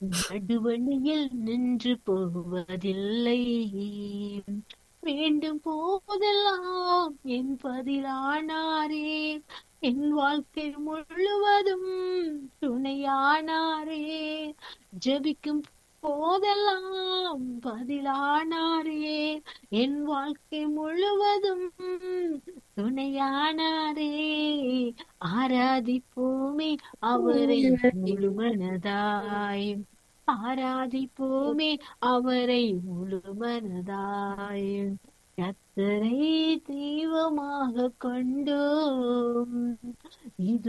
நடுவழியில் நின்று போவதில்லை வேண்டும் போதெல்லாம் என் பதிலானாரே என் வாழ்க்கை முழுவதும் துணையானாரே ஜெபிக்கும் போதெல்லாம் பதிலானாரே என் வாழ்க்கை முழுவதும் துணையானாரே ஆராதிப்போமே அவரை முழுமனதாய் ஆராதிப்போமே அவரை முழுமனதாய் கத்தரை தெய்வமாக கொண்டோம் இது